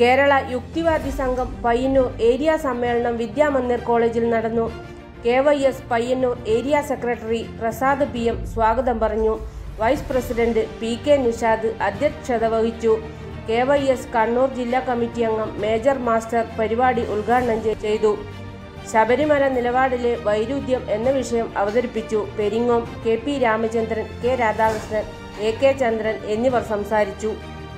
കേരള യുക്തിവാദി സംഘം പയ്യന്നൂർ ഏരിയ സമ്മേളനം വിദ്യാമന്ദിർ കോളേജിൽ നടന്നു K Y S Payyanur area secretary Prasad P M സ്വാഗതം പറഞ്ഞു vice president P K Nishad അധ്യക്ഷത വഹിച്ചു കെ വൈ എസ് കണ്ണൂർ ജില്ലാ കമ്മിറ്റി അംഗം മേജർ മാസ്റ്റർ പരിപാടി ഉദ്ഘാടനം ചെ- ചെയ്തു ശബരിമല നിലപാടിലെ വൈരുദ്ധ്യം എന്ന വിഷയം അവതരിപ്പിച്ചു Peringome K P Ramachandran K Radhakrishnan A K Chandran എന്നിവർ സംസാരിച്ചു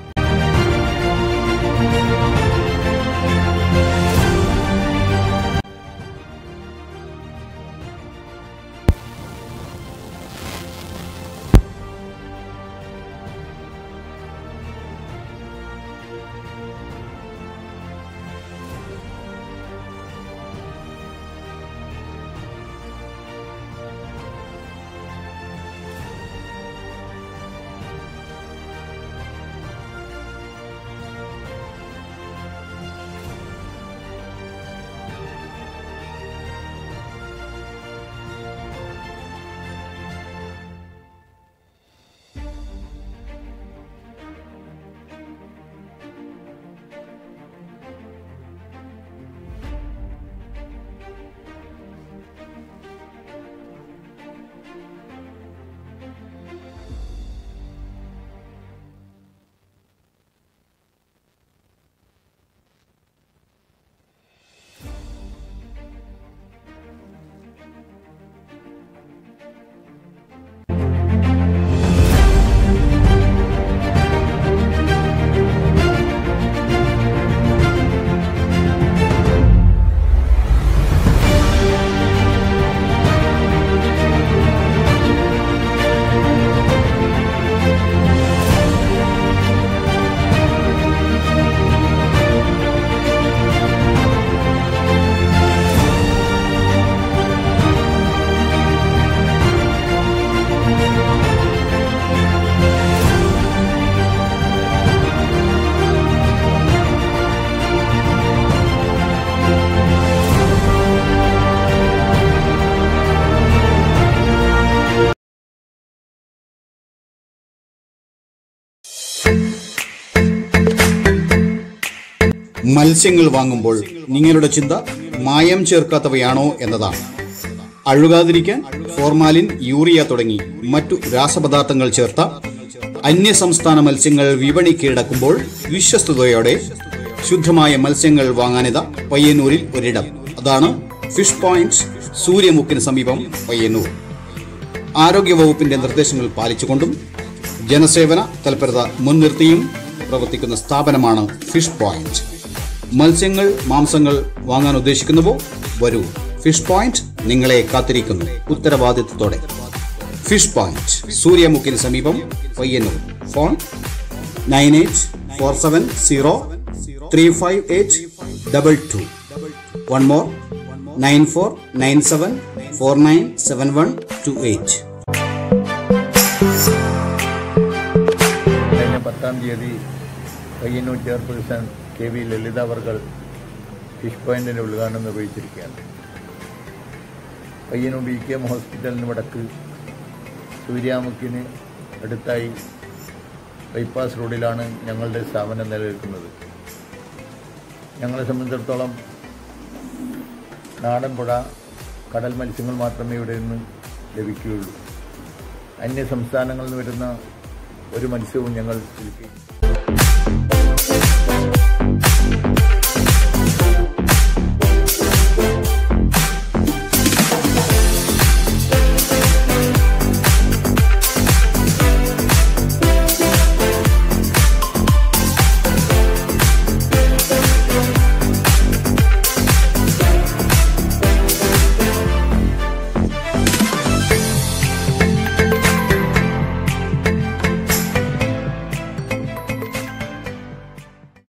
മത്സ്യങ്ങൾ വാങ്ങുമ്പോൾ നിങ്ങളുടെ ചിന്ത മായം ചേർക്കാത്തവയാണോ എന്നതാണ് അഴുകാതിരിക്കാൻ ഫോർമാലിൻ യൂറിയ തുടങ്ങി മറ്റു രാസപദാർത്ഥങ്ങൾ ചേർത്ത അന്യസംസ്ഥാന മത്സ്യങ്ങൾ വിപണി കീഴടക്കുമ്പോൾ വിശ്വസ്തയോടെ ശുദ്ധമായ മത്സ്യങ്ങൾ വാങ്ങാനിത പയ്യന്നൂരിൽ ഒരിടം അതാണ് ഫിഷ് പോയിന്റ് സൂര്യമുക്കിന് സമീപം പയ്യന്നൂർ ആരോഗ്യവകുപ്പിന്റെ നിർദ്ദേശങ്ങൾ പാലിച്ചുകൊണ്ടും ജനസേവന തൽപരത മുൻനിർത്തിയും പ്രവർത്തിക്കുന്ന സ്ഥാപനമാണ് ഫിഷ് പോയിന്റ് മത്സ്യങ്ങൾ മാംസങ്ങൾ വാങ്ങാൻ ഉദ്ദേശിക്കുന്നുവോ വരൂ ഫിഷ് പോയിന്റ് നിങ്ങളെ കാത്തിരിക്കുന്നു ഉത്തരവാദിത്വത്തോടെ ഫിഷ് പോയിന്റ് സൂര്യമുക്കിന് സമീപം Payyanur phone nine eight four seven zero three five eight double two one more nine four nine seven four nine seven one two eight കഴിഞ്ഞ പത്താം തീയതി Payyanur chairperson K V Lalitha അവർകൾ ഫിഷ് പോയിന്റിന്റെ ഉദ്ഘാടനം നിർവഹിച്ചിരിക്കുകയാണ് പയ്യന്നൂർ ബി കെ എം ഹോസ്പിറ്റലിന് വടക്ക് സൂര്യാമുക്കിന് അടുത്തായി ബൈപ്പാസ് റോഡിലാണ് ഞങ്ങളുടെ സ്ഥാപനം നിലനിൽക്കുന്നത് ഞങ്ങളെ സംബന്ധിച്ചിടത്തോളം നാടൻ പുഴ കടൽ മത്സ്യങ്ങൾ മാത്രമേ ഇവിടെ നിന്ന് ലഭിക്കുകയുള്ളൂ അന്യ സംസ്ഥാനങ്ങളിൽ നിന്ന് വരുന്ന ഒരു മത്സ്യവും ഞങ്ങൾ വിൽക്കുകയില്ല